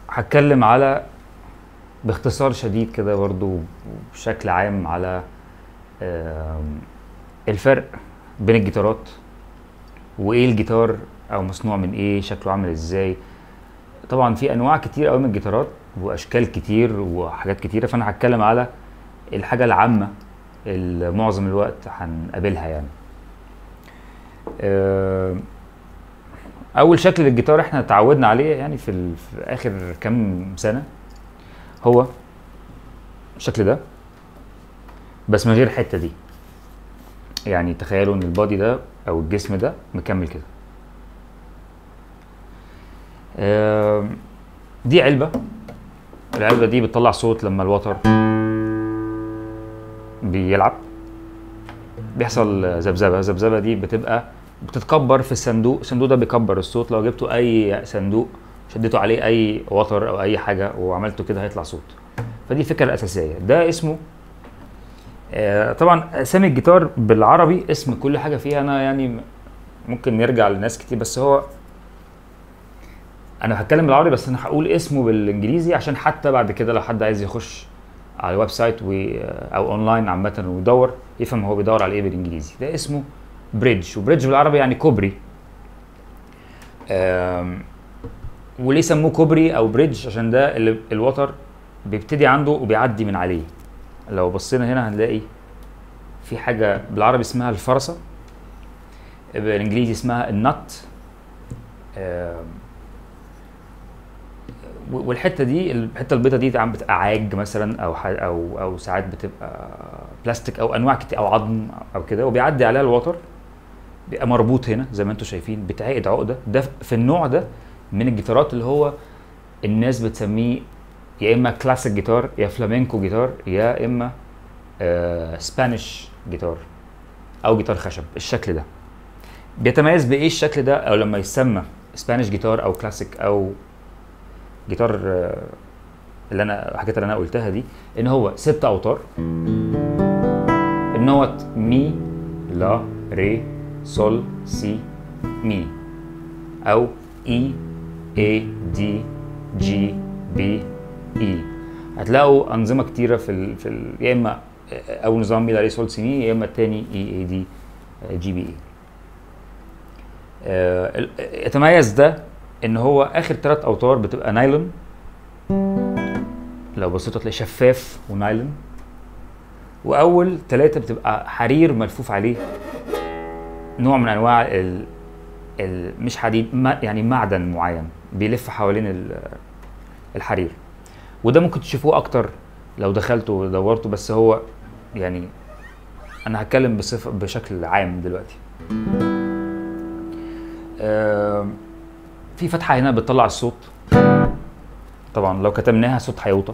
هتكلم على باختصار شديد كده برضو بشكل عام على آم، الفرق بين الجيتارات وايه الجيتار او مصنوع من ايه شكله عامل ازاي طبعا في انواع كتير قوي من الجيتارات واشكال كتير وحاجات كتيره فانا هتكلم على الحاجه العامه اللي معظم الوقت هنقابلها يعني آم، اول شكل للجيتار احنا اتعودنا عليه يعني في, ال... في اخر كام سنه هو الشكل ده بس من غير الحته دي يعني تخيلوا ان البادي ده او الجسم ده مكمل كده آم، دي علبه العلبه دي بتطلع صوت لما الوتر بيلعب بيحصل ذبذبه الذبذبه دي بتبقى بتتكبر في الصندوق الصندوق ده بيكبر الصوت لو جبتوا اي صندوق شديتوا عليه اي وتر او اي حاجه وعملته كده هيطلع صوت فدي الفكره الاساسيه ده اسمه آه، طبعا اسامي الجيتار بالعربي اسم كل حاجه فيها انا يعني م- ممكن نرجع لناس كتير بس هو انا هتكلم بالعربي بس انا هقول اسمه بالانجليزي عشان حتى بعد كده لو حد عايز يخش على الويب سايت و... او اونلاين عامه ويدور يفهم هو بيدور على ايه بالانجليزي ده اسمه بريدج وبريدج بالعربي يعني كوبري آم، وليه سموه كوبري او بريدج عشان ده اللي الوتر بيبتدي عنده وبيعدي من عليه لو بصينا هنا هنلاقي في حاجه بالعربي اسمها الفرسه بالانجليزي اسمها النت آم، و- والحته دي الحته البيضاء دي عم بتبقى عاج مثلا او ح- او او ساعات بتبقى بلاستيك او انواع كتير او عظم او كده وبيعدي عليها الوتر بيبقى مربوط هنا زي ما انتم شايفين بتعقد عقده ده في النوع ده من الجيتارات اللي هو الناس بتسميه يا اما كلاسيك جيتار يا فلامينكو جيتار يا اما آه سبانيش جيتار او جيتار خشب الشكل ده بيتميز بايه الشكل ده او لما يسمى سبانيش جيتار او كلاسيك او جيتار آه، اللي انا الحاجات اللي انا قلتها دي ان هو ست اوتار النوت مي لا ري سول سي مي او اي اي دي جي بي اي هتلاقوا انظمه كتيره في ال في ال يا اما اول نظام مي لا ري سول سي مي يا اما التاني اي اي دي جي بي اي آه، ال- يتميز ده ان هو اخر ثلاث اوتار بتبقى نايلون لو بصيتوا تلاقي شفاف ونايلون واول ثلاثه بتبقى حرير ملفوف عليه نوع من انواع ال... ال... مش حديد ما يعني معدن معين بيلف حوالين ال... الحرير وده ممكن تشوفوه اكتر لو دخلتوا ودورتوا بس هو يعني انا هتكلم بصفه بشكل عام دلوقتي آم، في فتحه هنا بتطلع الصوت طبعا لو كتمناها الصوت هيوطى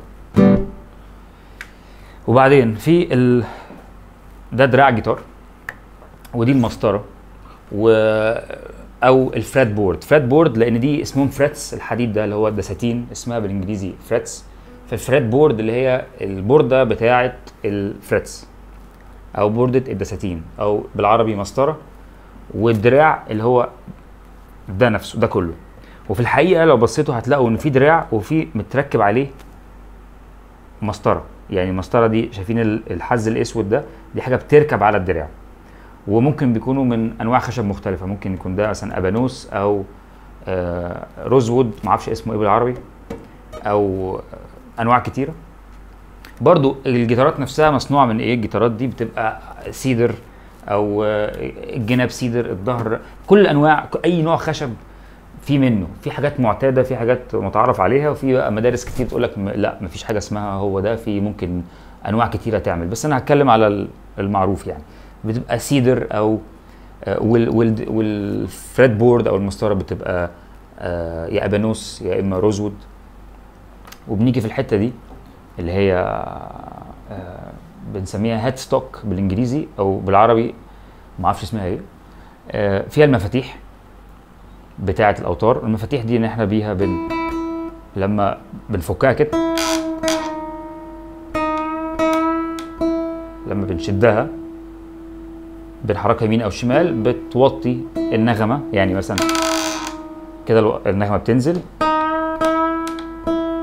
وبعدين في ال... ده دراع جيتار ودي المسطره و او الفريت بورد فريت بورد لان دي اسمهم فريتس الحديد ده اللي هو الدساتين اسمها بالانجليزي فريتس فالفريت بورد اللي هي البورده بتاعه الفريتس او بورده الدساتين او بالعربي مسطره والدراع اللي هو ده نفسه ده كله وفي الحقيقه لو بصيتوا هتلاقوا ان في دراع وفي متركب عليه مسطره يعني المسطره دي شايفين ال- الحز الاسود ده دي حاجه بتركب على الدراع وممكن بيكونوا من انواع خشب مختلفه ممكن يكون ده مثلا ابانوس او آه روزوود معرفش اسمه ايه بالعربي او انواع كتيره برضو الجيتارات نفسها مصنوعه من ايه الجيتارات دي بتبقى سيدر او آه، الجناب سيدر الظهر كل انواع اي نوع خشب في منه في حاجات معتاده في حاجات متعارف عليها وفي بقى مدارس كتير تقول لك م- لا مفيش حاجه اسمها هو ده في ممكن انواع كتيره تعمل بس انا هتكلم على ال- المعروف يعني بتبقى سيدر او آه، وال وال والفريد بورد او المسطره بتبقى آه، يا ابانوس يا اما روزوود وبنيجي في الحته دي اللي هي آه، بنسميها هيد ستوك بالانجليزي او بالعربي ما اعرفش اسمها ايه آه، فيها المفاتيح بتاعه الاوتار المفاتيح دي ان احنا بيها بن لما بنفكها كده لما بنشدها بنحركها يمين او شمال بتوطي النغمه يعني مثلا كده الو- النغمه بتنزل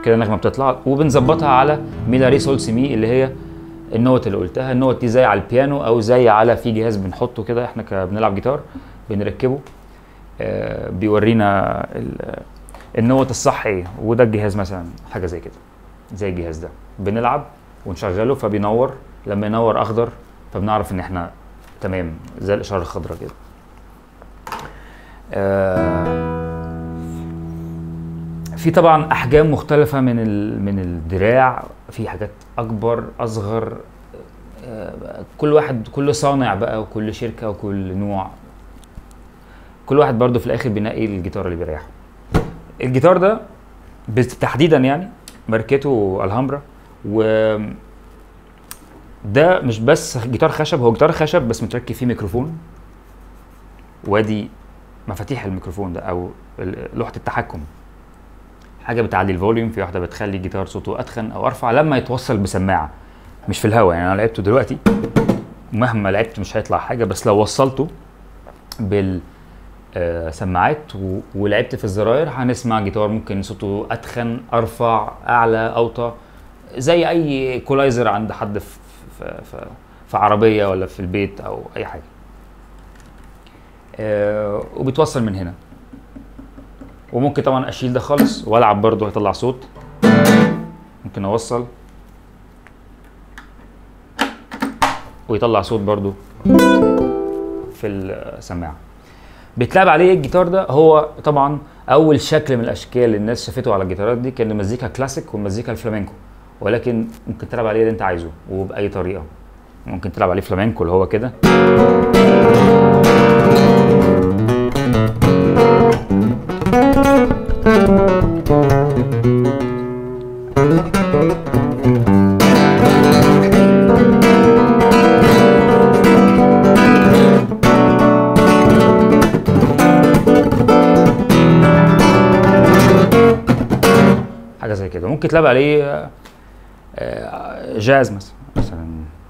كده النغمه بتطلع وبنظبطها على ميلا ري سول سي مي اللي هي النوت اللي قلتها النوت دي زي على البيانو او زي على في جهاز بنحطه كده احنا ك- بنلعب جيتار بنركبه آه، بيورينا ال- النوت الصح ايه وده الجهاز مثلا حاجه زي كده زي الجهاز ده بنلعب ونشغله فبينور لما ينور اخضر فبنعرف ان احنا تمام زي الاشاره الخضراء كده آه، في طبعا احجام مختلفه من ال- من الدراع في حاجات اكبر اصغر آه، كل واحد كل صانع بقى وكل شركه وكل نوع كل واحد برضو في الاخر بينقي الجيتار اللي بيريحه الجيتار ده بس- تحديدا يعني ماركته الهامبرا و ده مش بس جيتار خشب هو جيتار خشب بس متركب فيه ميكروفون وادي مفاتيح الميكروفون ده او ال- لوحه التحكم حاجه بتعلي الفوليوم في واحده بتخلي الجيتار صوته اتخن او ارفع لما يتوصل بسماعه مش في الهواء يعني انا لعبته دلوقتي مهما لعبت مش هيطلع حاجه بس لو وصلته بال آه، سماعات و- ولعبت في الزراير هنسمع جيتار ممكن صوته اتخن ارفع اعلى اوطى زي اي كولايزر عند حد في في, في, في عربيه ولا في البيت او اي حاجه آه، وبيتوصل من هنا وممكن طبعا اشيل ده خالص والعب برضه هيطلع صوت ممكن اوصل ويطلع صوت برضه في السماعه بيتلعب عليه الجيتار ده هو طبعا اول شكل من الاشكال اللي الناس شافته على الجيتارات دي كان المزيكا كلاسيك والمزيكا الفلامينكو ولكن ممكن تلعب عليه اللي انت عايزه وباي طريقه ممكن تلعب عليه فلامينكو اللي هو كده حاجه زي كده ممكن تلعب عليه آه، آه، جاز مثلا مثلا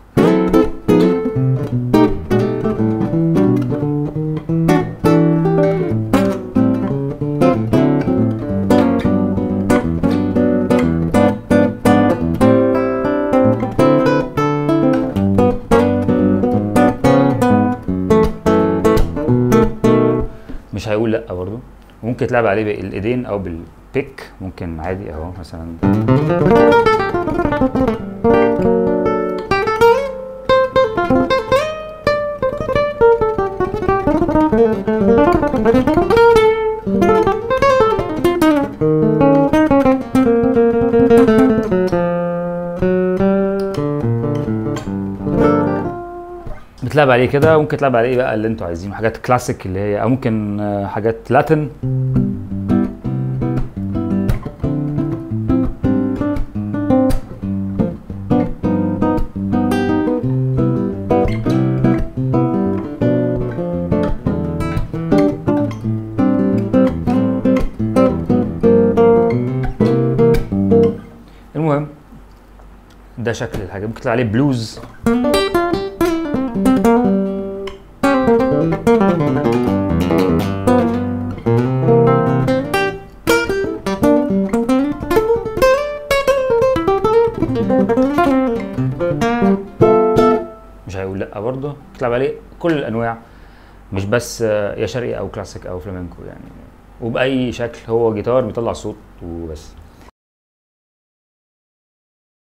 مش هيقول لا برضه ممكن تلعب عليه بالايدين او بالبيك ممكن عادي اهو مثلا بتلعب عليه كده ممكن تلعب عليه بقى اللي انتوا عايزينه حاجات كلاسيك اللي هي او ممكن آه، حاجات لاتن المهم ده شكل الحاجه ممكن تلعب عليه بلوز مش هيقول لا برضه تلعب عليه كل الانواع مش بس آه، يا شرقي او كلاسيك او فلامينكو يعني وباي شكل هو جيتار بيطلع صوت وبس